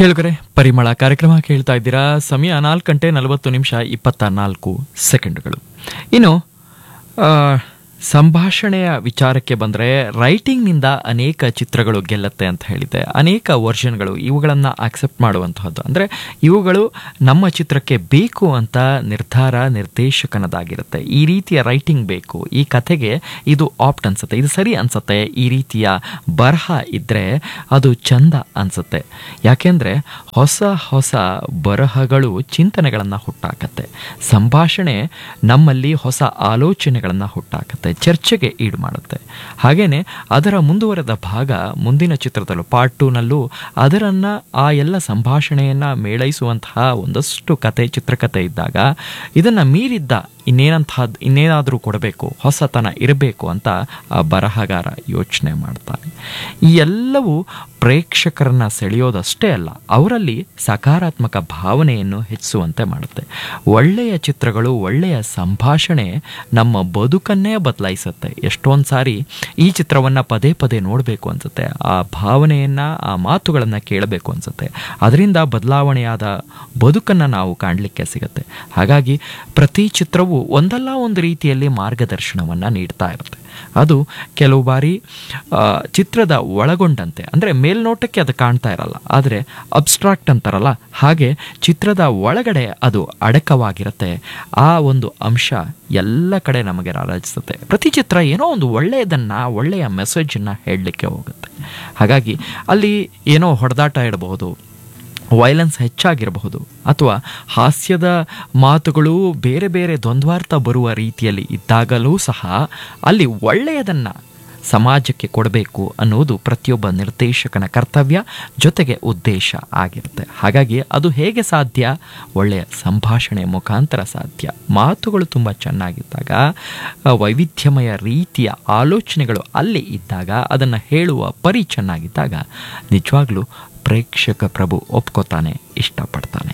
ಕೇಳುಗರೆ ಪರಿಮಳ ಕಾರ್ಯಕ್ರಮ ಕೇಳ್ತಾ ಇದ್ದೀರಾ ಸಮಯ ನಾಲ್ಕು ಗಂಟೆ ನಲವತ್ತು ನಿಮಿಷ ಇಪ್ಪತ್ತ ನಾಲ್ಕು ಸೆಕೆಂಡ್ಗಳು ಇನ್ನು ಆ, ಸಂಭಾಷಣೆಯ ವಿಚಾರಕ್ಕೆ ಬಂದರೆ ರೈಟಿಂಗ್ನಿಂದ ಅನೇಕ ಚಿತ್ರಗಳು ಗೆಲ್ಲತ್ತೆ ಅಂತ ಹೇಳಿದೆ ಅನೇಕ ವರ್ಷನ್ಗಳು ಇವುಗಳನ್ನು ಆಕ್ಸೆಪ್ಟ್ ಮಾಡುವಂತಹದ್ದು ಅಂದರೆ ಇವುಗಳು ನಮ್ಮ ಚಿತ್ರಕ್ಕೆ ಬೇಕು ಅಂತ ನಿರ್ಧಾರ ನಿರ್ದೇಶಕನದಾಗಿರುತ್ತೆ ಈ ರೀತಿಯ ರೈಟಿಂಗ್ ಬೇಕು ಈ ಕಥೆಗೆ ಇದು ಆಪ್ಟ್ ಅನ್ಸುತ್ತೆ ಇದು ಸರಿ ಅನ್ಸುತ್ತೆ ಈ ರೀತಿಯ ಬರಹ ಇದ್ದರೆ ಅದು ಚಂದ ಅನ್ಸುತ್ತೆ ಯಾಕೆಂದರೆ ಹೊಸ ಹೊಸ ಬರಹಗಳು ಚಿಂತನೆಗಳನ್ನು ಹುಟ್ಟಾಕತ್ತೆ ಸಂಭಾಷಣೆ ನಮ್ಮಲ್ಲಿ ಹೊಸ ಆಲೋಚನೆಗಳನ್ನು ಹುಟ್ಟಾಕತ್ತೆ ಚರ್ಚೆಗೆ ಈಡು ಮಾಡುತ್ತೆ ಹಾಗೇನೆ ಅದರ ಮುಂದುವರೆದ ಭಾಗ ಮುಂದಿನ ಚಿತ್ರದಲ್ಲೂ ಪಾರ್ಟ್ ಟೂನಲ್ಲೂ ಅದರನ್ನು ಆ ಎಲ್ಲ ಸಂಭಾಷಣೆಯನ್ನು ಮೇಳೈಸುವಂತಹ ಒಂದಷ್ಟು ಕತೆ ಚಿತ್ರಕಥೆ ಇದ್ದಾಗ ಇದನ್ನು ಮೀರಿದ್ದ ಇನ್ನೇನಂತಹದ್ದು ಇನ್ನೇನಾದರೂ ಕೊಡಬೇಕು ಹೊಸತನ ಇರಬೇಕು ಅಂತ ಆ ಬರಹಗಾರ ಯೋಚನೆ ಮಾಡ್ತಾನೆ ಈ ಎಲ್ಲವೂ ಪ್ರೇಕ್ಷಕರನ್ನ ಸೆಳೆಯೋದಷ್ಟೇ ಅಲ್ಲ ಅವರಲ್ಲಿ ಸಕಾರಾತ್ಮಕ ಭಾವನೆಯನ್ನು ಹೆಚ್ಚಿಸುವಂತೆ ಮಾಡುತ್ತೆ ಒಳ್ಳೆಯ ಚಿತ್ರಗಳು ಒಳ್ಳೆಯ ಸಂಭಾಷಣೆ ನಮ್ಮ ಬದುಕನ್ನೇ ಬದಲಾಯಿಸುತ್ತೆ ಎಷ್ಟೊಂದು ಸಾರಿ ಈ ಚಿತ್ರವನ್ನು ಪದೇ ಪದೇ ನೋಡಬೇಕು ಅನ್ಸುತ್ತೆ ಆ ಭಾವನೆಯನ್ನು ಆ ಮಾತುಗಳನ್ನು ಕೇಳಬೇಕು ಅನ್ಸುತ್ತೆ ಅದರಿಂದ ಬದಲಾವಣೆಯಾದ ಬದುಕನ್ನು ನಾವು ಕಾಣಲಿಕ್ಕೆ ಸಿಗುತ್ತೆ ಹಾಗಾಗಿ ಪ್ರತಿ ಚಿತ್ರವು ಒಂದಲ್ಲ ಒಂದು ರೀತಿಯಲ್ಲಿ ಮಾರ್ಗದರ್ಶನವನ್ನು ನೀಡ್ತಾ ಇರುತ್ತೆ ಅದು ಕೆಲವು ಬಾರಿ ಆ, ಚಿತ್ರದ ಒಳಗೊಂಡಂತೆ ಅಂದರೆ ಮೇಲ್ನೋಟಕ್ಕೆ ಅದು ಕಾಣ್ತಾ ಇರಲ್ಲ ಆದರೆ ಅಬ್ಸ್ಟ್ರಾಕ್ಟ್ ಅಂತಾರಲ್ಲ ಹಾಗೆ ಚಿತ್ರದ ಒಳಗಡೆ ಅದು ಅಡಕವಾಗಿರುತ್ತೆ ಆ ಒಂದು ಅಂಶ ಎಲ್ಲ ಕಡೆ ನಮಗೆ ರಾರಾಜಿಸುತ್ತೆ ಪ್ರತಿ ಚಿತ್ರ ಏನೋ ಒಂದು ಒಳ್ಳೆಯದನ್ನು ಒಳ್ಳೆಯ ಮೆಸೇಜನ್ನು ಹೇಳಲಿಕ್ಕೆ ಹೋಗುತ್ತೆ ಹಾಗಾಗಿ ಅಲ್ಲಿ ಏನೋ ಹೊಡೆದಾಟ ಇಡಬಹುದು ವೈಲೆನ್ಸ್ ಹೆಚ್ಚಾಗಿರಬಹುದು ಅಥವಾ ಹಾಸ್ಯದ ಮಾತುಗಳು ಬೇರೆ ಬೇರೆ ದ್ವಂದ್ವಾರ್ಥ ಬರುವ ರೀತಿಯಲ್ಲಿ ಇದ್ದಾಗಲೂ ಸಹ ಅಲ್ಲಿ ಒಳ್ಳೆಯದನ್ನು ಸಮಾಜಕ್ಕೆ ಕೊಡಬೇಕು ಅನ್ನುವುದು ಪ್ರತಿಯೊಬ್ಬ ನಿರ್ದೇಶಕನ ಕರ್ತವ್ಯ ಜೊತೆಗೆ ಉದ್ದೇಶ ಆಗಿರುತ್ತೆ ಹಾಗಾಗಿ ಅದು ಹೇಗೆ ಸಾಧ್ಯ ಒಳ್ಳೆಯ ಸಂಭಾಷಣೆ ಮುಖಾಂತರ ಸಾಧ್ಯ ಮಾತುಗಳು ತುಂಬ ಚೆನ್ನಾಗಿದ್ದಾಗ ಆ, ವೈವಿಧ್ಯಮಯ ರೀತಿಯ ಆಲೋಚನೆಗಳು ಅಲ್ಲಿ ಇದ್ದಾಗ ಅದನ್ನು ಹೇಳುವ ಪರಿ ಚೆನ್ನಾಗಿದ್ದಾಗ ನಿಜವಾಗ್ಲೂ ಪ್ರೇಕ್ಷಕ ಪ್ರಭು ಒಪ್ಕೋತಾನೆ ಇಷ್ಟಪಡ್ತಾನೆ